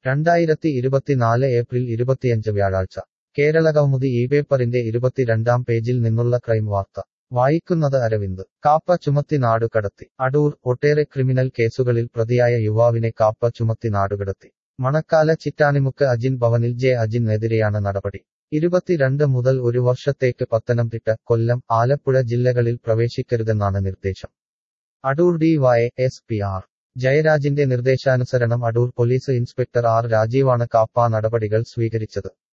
രണ്ടായിരത്തി ഇരുപത്തിനാല് ഏപ്രിൽ ഇരുപത്തിയഞ്ച് വ്യാഴാഴ്ച കേരളകൗമുദി ഈ പേപ്പറിന്റെ ഇരുപത്തിരണ്ടാം പേജിൽ നിന്നുള്ള ക്രൈം വാർത്ത വായിക്കുന്നത് അരവിന്ദ് കാപ്പ ചുമത്തി നാടുകടത്തി അടൂർ ഒട്ടേറെ ക്രിമിനൽ കേസുകളിൽ പ്രതിയായ യുവാവിനെ കാപ്പ ചുമത്തി നാടുകടത്തി മണക്കാല ചിറ്റാനിമുക്ക് അജിൻ ഭവനിൽ ജെ അജിനെതിരെയാണ് നടപടി ഇരുപത്തിരണ്ട് മുതൽ ഒരു വർഷത്തേക്ക് പത്തനംതിട്ട കൊല്ലം ആലപ്പുഴ ജില്ലകളിൽ പ്രവേശിക്കരുതെന്നാണ് നിർദ്ദേശം Adoor D Y S P R ജയരാജിന്റെ നിർദ്ദേശാനുസരണം അടൂർ പോലീസ് ഇൻസ്പെക്ടർ ആർ രാജീവാണ് കാപ്പ നടപടികൾ സ്വീകരിച്ചത്